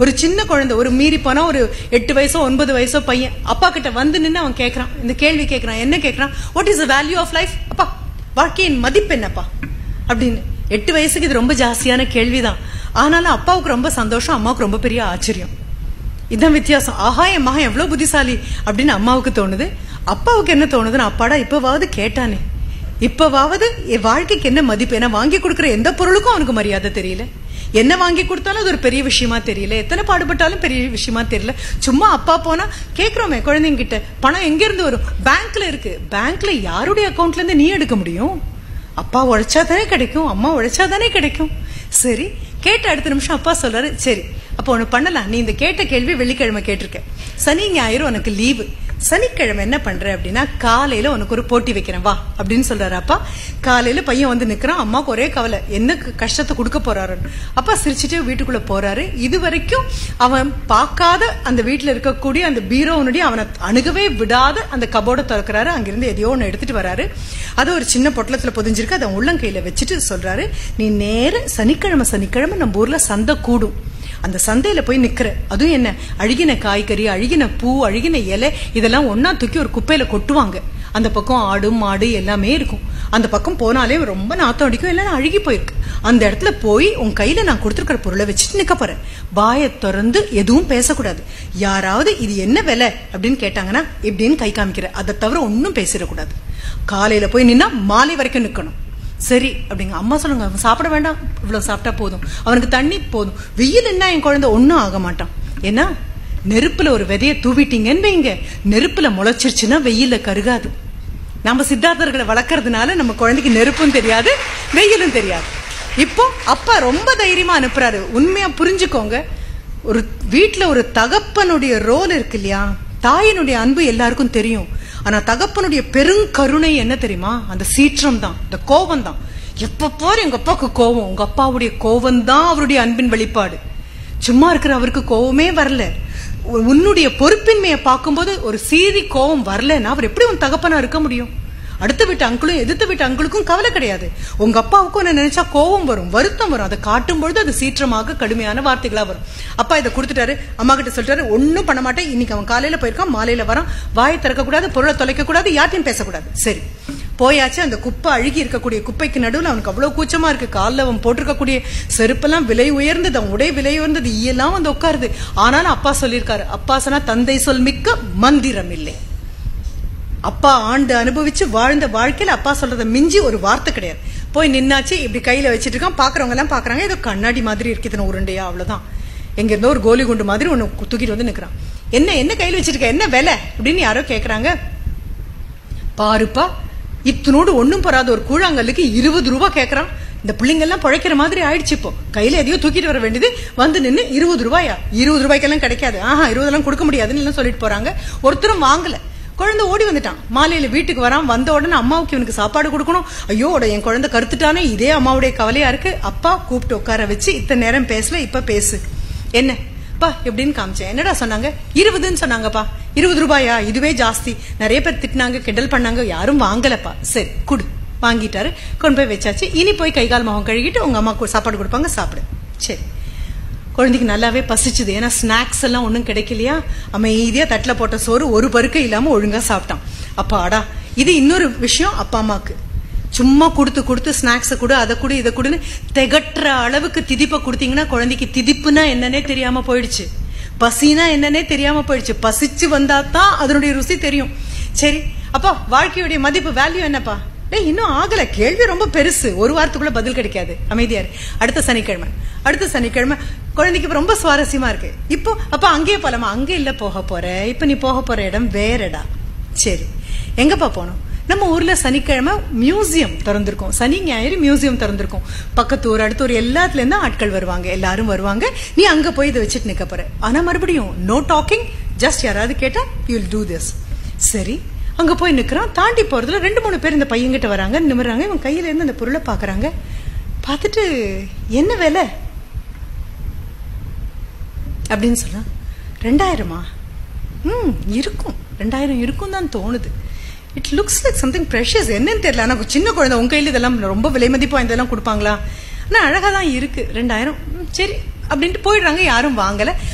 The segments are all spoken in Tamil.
ஒரு சின்ன குழந்தை ஒரு மீறி போனா ஒரு எட்டு வயசோ ஒன்பது வயசோ பையன் அப்பா கிட்ட வந்து நின்னு அவன் கேக்குறான் இந்த கேள்வி கேக்குறான் என்ன கேக்குறான் what is the value of life அப்பா வாழ்க்கையின் மதிப்பு என்னப்பா அப்படின்னு எட்டு வயசுக்கு இது ரொம்ப ஜாஸ்தியான கேள்விதான் ஆனாலும் அப்பாவுக்கு ரொம்ப சந்தோஷம் அம்மாவுக்கு ரொம்ப பெரிய ஆச்சரியம் இதான் வித்தியாசம் ஆஹா என் மகன் எவ்வளவு புத்திசாலி அப்படின்னு அம்மாவுக்கு தோணுது அப்பாவுக்கு என்ன தோணுதுன்னு அப்பாடா இப்பவாவது கேட்டானே இப்பவாவது என் வாழ்க்கைக்கு என்ன மதிப்பு என்ன வாங்கி கொடுக்கிற எந்த பொருளுக்கும் அவனுக்கு மரியாதை தெரியல என்ன வாங்கி கொடுத்தாலும் அது ஒரு பெரிய விஷயமா தெரியல எத்தனை பாடுபட்டாலும் பெரிய விஷயமா தெரியல சும்மா அப்பா போனா கேக்குறோமே குழந்தைங்க கிட்ட பணம் எங்க இருந்து வரும் பேங்க்ல இருக்கு பேங்க்ல யாருடைய அக்கவுண்ட்ல இருந்து நீ எடுக்க முடியும் அப்பா உழைச்சா தானே கிடைக்கும் அம்மா உழைச்சா தானே கிடைக்கும் சரி கேட்ட அடுத்த நிமிஷம் அப்பா சொல்றாரு சரி அப்போ ஒண்ணு பண்ணலாம் நீ இந்த கேட்ட கேள்வி வெள்ளிக்கிழமை கேட்டிருக்க சனி ஞாயிறு உனக்கு லீவு சனிக்கிழமை என்ன பண்ற அப்படின்னா காலையில உனக்கு ஒரு போட்டி வைக்கிறேன் வா அப்படின்னு சொல்றாரு அப்பா காலையில பையன் வந்து நிக்கிறான் அம்மாவுக்கு ஒரே கவலை என்ன க- கஷ்டத்தை கொடுக்க போறாருன்னு அப்பா சிரிச்சுட்டே வீட்டுக்குள்ள போறாரு இது வரைக்கும் அவன் பார்க்காத அந்த வீட்டுல இருக்கக்கூடிய அந்த பீரோனுடைய அவனை அணுகவே விடாத அந்த கபோர்டை திறக்கிறாரு அங்கிருந்து எதையோ ஒன்று எடுத்துட்டு வராரு அது ஒரு சின்ன பொட்டலத்துல பொதிஞ்சிருக்கு அதை உள்ளங்கையில வச்சுட்டு சொல்றாரு நீ நேர சனிக்கிழமை சனிக்கிழமை நம்ம ஊர்ல சந்தை கூடும் அந்த சந்தையில போய் நிக்கிற அதுவும் என்ன அழுகின காய்கறி அழுகின பூ அழுகின இலை இதெல்லாம் ஒண்ணா தூக்கி ஒரு குப்பையில கொட்டுவாங்க அந்த பக்கம் ஆடு மாடு எல்லாமே இருக்கும் அந்த பக்கம் போனாலே ரொம்ப நாத்தம் அடிக்கும் இல்லைன்னா அழுகி போயிருக்கு அந்த இடத்துல போய் உன் கையில நான் கொடுத்துருக்கிற பொருளை வச்சுட்டு நிக்க போறேன் வாயை திறந்து எதுவும் பேசக்கூடாது யாராவது இது என்ன விலை அப்படின்னு கேட்டாங்கன்னா இப்படின்னு கை காமிக்கிற அதை தவிர ஒன்னும் பேசிடக்கூடாது காலையில போய் நின்னா மாலை வரைக்கும் நிக்கணும் சரி அப்படிங்க அம்மா சொல்லுங்க அவன் சாப்பிட வேண்டாம் இவ்வளவு சாப்பிட்டா போதும் அவனுக்கு தண்ணி போதும் வெயில் என்ன என் குழந்தை ஒன்னும் ஆக மாட்டான் ஏன்னா நெருப்புல ஒரு விதைய தூவிட்டீங்கன்னு வைங்க நெருப்புல முளைச்சிருச்சுன்னா வெயில்ல கருகாது நம்ம சித்தார்த்தர்களை வளர்க்கறதுனால நம்ம குழந்தைக்கு நெருப்பும் தெரியாது வெயிலும் தெரியாது இப்போ அப்பா ரொம்ப தைரியமா அனுப்புறாரு உண்மையா புரிஞ்சுக்கோங்க ஒரு வீட்ல ஒரு தகப்பனுடைய ரோல் இருக்கு இல்லையா தாயினுடைய அன்பு எல்லாருக்கும் தெரியும் ஆனா தகப்பனுடைய பெருங்கருணை என்ன தெரியுமா அந்த சீற்றம் தான் இந்த கோபம் தான் எப்ப பாரு எங்க அப்பாவுக்கு கோவம் உங்க அப்பாவுடைய கோபம் தான் அவருடைய அன்பின் வெளிப்பாடு சும்மா இருக்கிற அவருக்கு கோவமே வரல உ- உன்னுடைய பொறுப்பின்மையை பார்க்கும்போது ஒரு சீறி கோவம் வரலன்னா அவர் எப்படி உன் தகப்பனா இருக்க முடியும் அடுத்த வீட்டு அங்கிளும் எதிர்த்த வீட்டு அங்கிளுக்கும் கவலை கிடையாது உங்க அப்பாவுக்கும் என்ன நினைச்சா கோவம் வரும் வருத்தம் வரும் அதை காட்டும் பொழுது அது சீற்றமாக கடுமையான வார்த்தைகளா வரும் அப்பா இதை கொடுத்துட்டாரு அம்மா கிட்ட சொல்லிட்டாரு ஒண்ணும் பண்ண மாட்டேன் இன்னைக்கு அவன் காலையில போயிருக்கான் மாலையில வரான் வாயை திறக்க கூடாது பொருளை தொலைக்க கூடாது யார்ட்டையும் பேசக்கூடாது சரி போயாச்சு அந்த குப்பை அழுகி இருக்கக்கூடிய குப்பைக்கு நடுவில் அவனுக்கு அவ்வளவு கூச்சமா இருக்கு காலில் அவன் போட்டிருக்கக்கூடிய செருப்பெல்லாம் விலை உயர்ந்தது அவன் உடை விலை உயர்ந்தது ஈயெல்லாம் வந்து உட்காருது ஆனாலும் அப்பா சொல்லியிருக்காரு அப்பா சொன்னா தந்தை சொல் மிக்க மந்திரம் இல்லை அப்பா ஆண்டு அனுபவிச்சு வாழ்ந்த வாழ்க்கையில அப்பா சொல்றத மிஞ்சி ஒரு வார்த்தை கிடையாது போய் நின்னாச்சு இப்படி கையில வச்சிட்டு இருக்கான் பாக்குறவங்க எல்லாம் பாக்குறாங்க ஏதோ கண்ணாடி மாதிரி இருக்கு இத்தனை உருண்டையா அவ்வளவுதான் எங்க இருந்தோ ஒரு கோலி குண்டு மாதிரி ஒண்ணு தூக்கிட்டு வந்து நிக்கிறான் என்ன என்ன கையில வச்சிருக்க என்ன விலை அப்படின்னு யாரோ கேக்குறாங்க பாருப்பா இத்தனோடு ஒண்ணும் பெறாத ஒரு கூழாங்கல்லுக்கு இருபது ரூபாய் கேக்குறான் இந்த பிள்ளைங்க எல்லாம் பழைக்கிற மாதிரி ஆயிடுச்சு இப்போ கையில எதையோ தூக்கிட்டு வர வேண்டியது வந்து நின்னு இருபது ரூபாயா இருபது ரூபாய்க்கெல்லாம் கிடைக்காது ஆஹா இருபதெல்லாம் கொடுக்க முடியாதுன்னு எல்லாம் சொல்லிட்டு போறாங்க ஒருத்தரும் வாங்கல குழந்தை ஓடி வந்துட்டான் மாலையில வீட்டுக்கு வரான் வந்த உடனே அம்மாவுக்கு இவனுக்கு சாப்பாடு கொடுக்கணும் ஐயோ அட, என் குழந்தை கருத்துட்டானே இதே அம்மாவுடைய கவலையா இருக்கு அப்பா கூப்பிட்டு உட்கார வச்சு இத்தனை நேரம் பேசல இப்ப பேசு என்ன பா எப்படின்னு காமிச்சேன் என்னடா சொன்னாங்க இருபதுன்னு சொன்னாங்கப்பா இருபது ரூபாயா இதுவே ஜாஸ்தி நிறைய பேர் திட்டினாங்க கிண்டல் பண்ணாங்க யாரும் வாங்கலப்பா சரி குடு வாங்கிட்டாரு கொண்டு போய் வச்சாச்சு இனி போய் கை கால் முகம் கழுகிட்டு உங்க அம்மா கு- சாப்பாடு கொடுப்பாங்க சாப்பிடு சரி குழந்தைக்கு நல்லாவே பசிச்சுது ஏன்னா ஸ்நாக்ஸ் எல்லாம் ஒன்றும் கிடைக்கலையா அமைதியா தட்டில் போட்ட சோறு ஒரு பருக்கை இல்லாம ஒழுங்கா சாப்பிட்டான் அப்பாடா இது இன்னொரு விஷயம் அப்பா அம்மாக்கு சும்மா கொடுத்து கொடுத்து ஸ்நாக்ஸை கொடு அதை கொடு இதை கொடுன்னு திகட்டுற அளவுக்கு திதிப்பை கொடுத்தீங்கன்னா குழந்தைக்கு திதிப்புனா என்னன்னே தெரியாம போயிடுச்சு பசினா என்னன்னே தெரியாம போயிடுச்சு பசிச்சு வந்தா தான் அதனுடைய ருசி தெரியும் சரி அப்பா வாழ்க்கையுடைய மதிப்பு வேல்யூ என்னப்பா டேய் இன்னும் ஆகல கேள்வி ரொம்ப பெருசு ஒரு வாரத்துக்குள்ள பதில் கிடைக்காது அமைதியாரு அடுத்த சனிக்கிழமை அடுத்த சனிக்கிழமை குழந்தைக்கு இப்ப ரொம்ப சுவாரஸ்யமா இருக்கு இப்போ அப்ப அங்கேயே போலாமா அங்கே இல்ல போக போற இப்ப நீ போக போற இடம் வேறடா சரி எங்கப்பா போனோம் நம்ம ஊர்ல சனிக்கிழமை மியூசியம் திறந்திருக்கும் சனி ஞாயிறு மியூசியம் திறந்திருக்கும் பக்கத்து ஊர் அடுத்த ஊர் எல்லாத்துல இருந்து ஆட்கள் வருவாங்க எல்லாரும் வருவாங்க நீ அங்க போய் இதை வச்சுட்டு நிக்க போற ஆனா மறுபடியும் நோ டாக்கிங் ஜஸ்ட் யாராவது கேட்டா யூ டூ திஸ் சரி அங்க போய் நிக்கிறான் தாண்டி போறதுல ரெண்டு மூணு பேர் இந்த பையன்கிட்ட வராங்க நிமிர்றாங்க இவன் கையில இருந்து அந்த பொருளை பாக்குறாங்க பார்த்துட்டு என்ன விலை அப்படின்னு சொன்னா ரெண்டாயிரமா ம் இருக்கும் ரெண்டாயிரம் இருக்கும் தான் தோணுது it looks like something precious என்னன்னு தெரியல ஆனா சின்ன குழந்தை உங்க கையில் இதெல்லாம் ரொம்ப விலை மதிப்பா இதெல்லாம் கொடுப்பாங்களா ஆனா அழகா தான் இருக்கு ரெண்டாயிரம் ம், சரி அப்படின்ட்டு போயிடுறாங்க யாரும் வாங்கல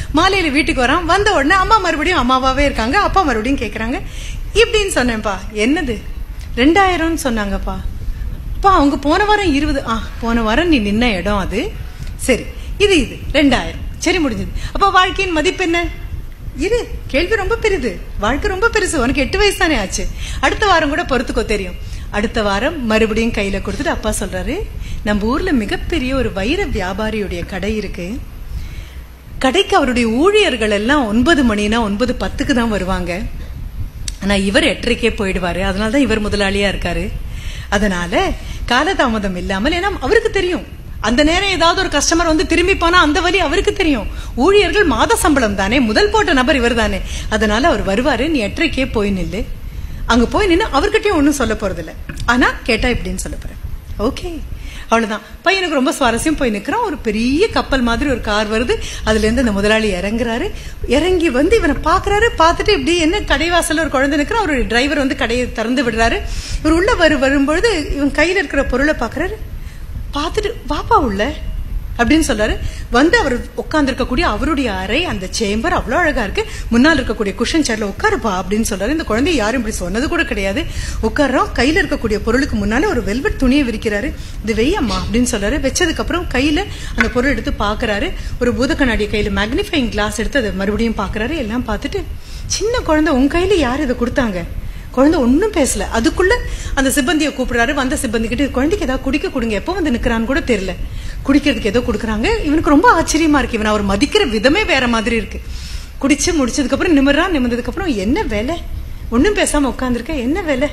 மாலையில வீட்டுக்கு வரான் வந்த உடனே அம்மா மறுபடியும் அம்மாவாவே இருக்காங்க அப்பா மறுபடியும் கேக்குறாங்க இப்படின்னு சொன்னேன்ப்பா என்னது ரெண்டாயிரம்னு சொன்னாங்கப்பா அப்பா அவங்க போன வாரம் இருபது ஆ போன வாரம் நீ நின்ன இடம் அது சரி இது இது ரெண்டாயிரம் சரி முடிஞ்சது அப்ப வாழ்க்கையின் மதிப்பு என்ன இரு கேள்வி ரொம்ப பெரிது வாழ்க்கை ரொம்ப பெருசு உனக்கு எட்டு வயசு தானே ஆச்சு அடுத்த வாரம் கூட பொறுத்துக்கோ தெரியும் அடுத்த வாரம் மறுபடியும் கையில கொடுத்துட்டு அப்பா சொல்றாரு நம்ம ஊர்ல மிகப்பெரிய ஒரு வைர வியாபாரியுடைய கடை இருக்கு கடைக்கு அவருடைய ஊழியர்கள் எல்லாம் ஒன்பது மணினா ஒன்பது பத்துக்கு தான் வருவாங்க ஆனா இவர் எட்டரைக்கே போயிடுவாரு அதனால தான் இவர் முதலாளியா இருக்காரு அதனால காலதாமதம் இல்லாமல் ஏன்னா அவருக்கு தெரியும் அந்த நேரம் ஏதாவது ஒரு கஸ்டமர் வந்து திரும்பி போனா அந்த வழி அவருக்கு தெரியும் ஊழியர்கள் மாத சம்பளம் தானே முதல் போட்ட நபர் இவர் தானே அதனால அவர் வருவாரு நீ எட்டரைக்கே போய் நில்லு அங்க போய் நின்னு அவர்கிட்டயும் ஒன்னும் சொல்ல போறது இல்ல ஆனா கேட்டா இப்படின்னு சொல்ல போறேன் ஓகே அவ்வளவுதான் பையனுக்கு ரொம்ப சுவாரஸ்யம் போய் நிக்கிறான் ஒரு பெரிய கப்பல் மாதிரி ஒரு கார் வருது அதுல இருந்து இந்த முதலாளி இறங்குறாரு இறங்கி வந்து இவனை பாக்குறாரு பார்த்துட்டு இப்படி என்ன கடைவாசல்ல ஒரு குழந்தை நிக்கிறான் ஒரு டிரைவர் வந்து கடையை திறந்து விடுறாரு இவர் உள்ள வரு வரும்பொழுது இவன் கையில இருக்கிற பொருளை பாக்குறாரு பார்த்துட்டு வாப்பா உள்ள அப்படின்னு சொல்றாரு வந்து அவர் உட்கார்ந்து இருக்கக்கூடிய அவருடைய அறை அந்த சேம்பர் அவ்வளவு அழகா இருக்கு முன்னால் இருக்கக்கூடிய குஷன் சேர்ல உட்காருப்பா அப்படின்னு சொல்றாரு இந்த குழந்தை யாரும் இப்படி சொன்னது கூட கிடையாது உட்கார்றோம் கையில இருக்கக்கூடிய பொருளுக்கு முன்னால ஒரு வெல்வெட் துணியை விரிக்கிறாரு இது வெய்யம்மா அப்படின்னு சொல்றாரு வச்சதுக்கு அப்புறம் கையில அந்த பொருள் எடுத்து பாக்குறாரு ஒரு பூத கண்ணாடி கையில மேக்னிஃபைங் கிளாஸ் எடுத்து அதை மறுபடியும் பாக்குறாரு எல்லாம் பார்த்துட்டு சின்ன குழந்தை உன் கையில யார் இதை கொடுத்தாங்க குழந்தை ஒன்னும் பேசல அதுக்குள்ள அந்த சிப்பந்தியை கூப்பிடுறாரு வந்த சிப்பந்தி கிட்ட குழந்தைக்கு ஏதாவது குடிக்க கொடுங்க எப்போ வந்து நிக்கிறான்னு கூட தெரியல குடிக்கிறதுக்கு ஏதோ கொடுக்குறாங்க இவனுக்கு ரொம்ப ஆச்சரியமா இருக்கு இவன் அவர் மதிக்கிற விதமே வேற மாதிரி இருக்கு குடிச்சு முடிச்சதுக்கு அப்புறம் நிமிர்றான் நிமிர்ந்ததுக்கு அப்புறம் என்ன வேலை ஒன்னும் பேசாம உட்காந்துருக்க என்ன வேலை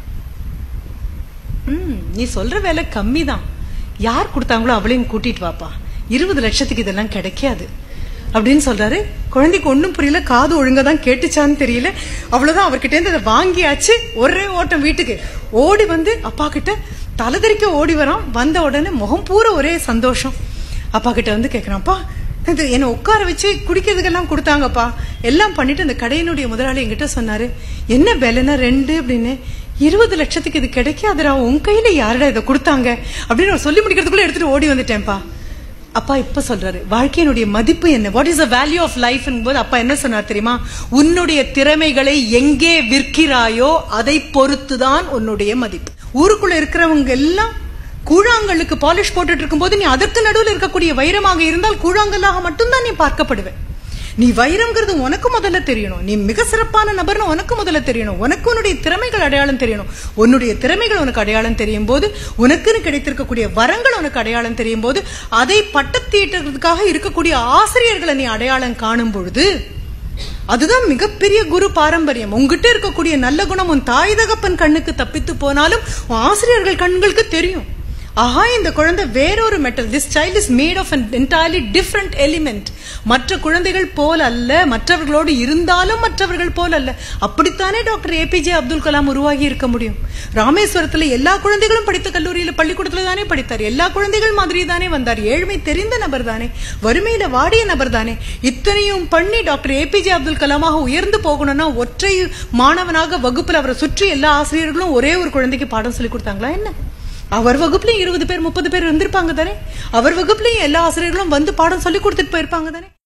ம் நீ சொல்ற வேலை கம்மி தான் யார் கொடுத்தாங்களோ அவளையும் கூட்டிட்டு வாப்பா இருபது லட்சத்துக்கு இதெல்லாம் கிடைக்காது அப்படின்னு சொல்றாரு குழந்தைக்கு ஒண்ணும் புரியல காது ஒழுங்கா தான் கேட்டுச்சான்னு தெரியல அவ்வளவுதான் அவர்கிட்ட இருந்து அதை வாங்கியாச்சு ஒரே ஓட்டம் வீட்டுக்கு ஓடி வந்து அப்பா கிட்ட தலைதறிக்க ஓடி வரான் வந்த உடனே முகம் பூரா ஒரே சந்தோஷம் அப்பா கிட்ட வந்து கேக்குறான்ப்பா இது என்னை உட்கார வச்சு குடிக்கிறதுக்கெல்லாம் கொடுத்தாங்கப்பா எல்லாம் பண்ணிட்டு அந்த கடையினுடைய முதலாளி என்கிட்ட சொன்னாரு என்ன விலைன்னா ரெண்டு அப்படின்னு இருபது லட்சத்துக்கு இது கிடைக்காதுடா உன் கையில யாருடா இதை கொடுத்தாங்க அப்படின்னு அவர் சொல்லி முடிக்கிறதுக்குள்ள எடுத்துட்டு ஓடி வந்துட்டேன்ப்பா அப்பா இப்ப சொல்றாரு வாழ்க்கையினுடைய மதிப்பு என்ன what is the value of life போது அப்பா என்ன சொன்னார் தெரியுமா உன்னுடைய திறமைகளை எங்கே விற்கிறாயோ அதை பொறுத்துதான் உன்னுடைய மதிப்பு ஊருக்குள்ள இருக்கிறவங்க எல்லாம் கூழாங்கல்லுக்கு பாலிஷ் போட்டுட்டு இருக்கும்போது நீ அதற்கு நடுவில் இருக்கக்கூடிய வைரமாக இருந்தால் கூழாங்கல்லாக மட்டும்தான் நீ பார்க்கப்படுவேன் நீ வைரம்ங்கிறது உனக்கு முதல்ல தெரியணும் நீ மிக சிறப்பான நபர்னு உனக்கு முதல்ல தெரியணும் உனக்கு உன்னுடைய திறமைகள் அடையாளம் தெரியணும் உன்னுடைய திறமைகள் உனக்கு அடையாளம் தெரியும் போது உனக்குன்னு கிடைத்திருக்கக்கூடிய வரங்கள் உனக்கு அடையாளம் தெரியும் போது அதை பட்டத்தீட்டுறதுக்காக இருக்கக்கூடிய ஆசிரியர்களை நீ அடையாளம் காணும் பொழுது அதுதான் மிகப்பெரிய குரு பாரம்பரியம் உங்ககிட்ட இருக்கக்கூடிய நல்ல குணம் உன் தாய் தகப்பன் கண்ணுக்கு தப்பித்து போனாலும் உன் ஆசிரியர்கள் கண்களுக்கு தெரியும் ஆஹா இந்த குழந்தை வேறொரு metal this child is made of an entirely different element மற்ற குழந்தைகள் போல் அல்ல மற்றவர்களோடு இருந்தாலும் மற்றவர்கள் போல் அல்ல அப்படித்தானே டாக்டர் ஏபிஜே அப்துல் கலாம் உருவாகி இருக்க முடியும் ராமேஸ்வரத்துல எல்லா குழந்தைகளும் படித்த கல்லூரியில பள்ளிக்கூடத்துல தானே படித்தார் எல்லா குழந்தைகள் மாதிரி தானே வந்தார் ஏழ்மை தெரிந்த நபர் தானே வறுமையில வாடிய நபர் தானே இத்தனையும் பண்ணி டாக்டர் ஏபிஜே அப்துல் கலாமாக உயர்ந்து போகணும்னா ஒற்றை மாணவனாக வகுப்புல அவரை சுற்றி எல்லா ஆசிரியர்களும் ஒரே ஒரு குழந்தைக்கு பாடம் சொல்லி கொடுத்தாங்களா என்ன அவர் வகுப்புலயும் இருபது பேர் முப்பது பேர் இருந்திருப்பாங்க தானே அவர் வகுப்புலயும் எல்லா ஆசிரியர்களும் வந்து பாடம் சொல்லி கொடுத்துட்டு போயிருப்பாங்க தானே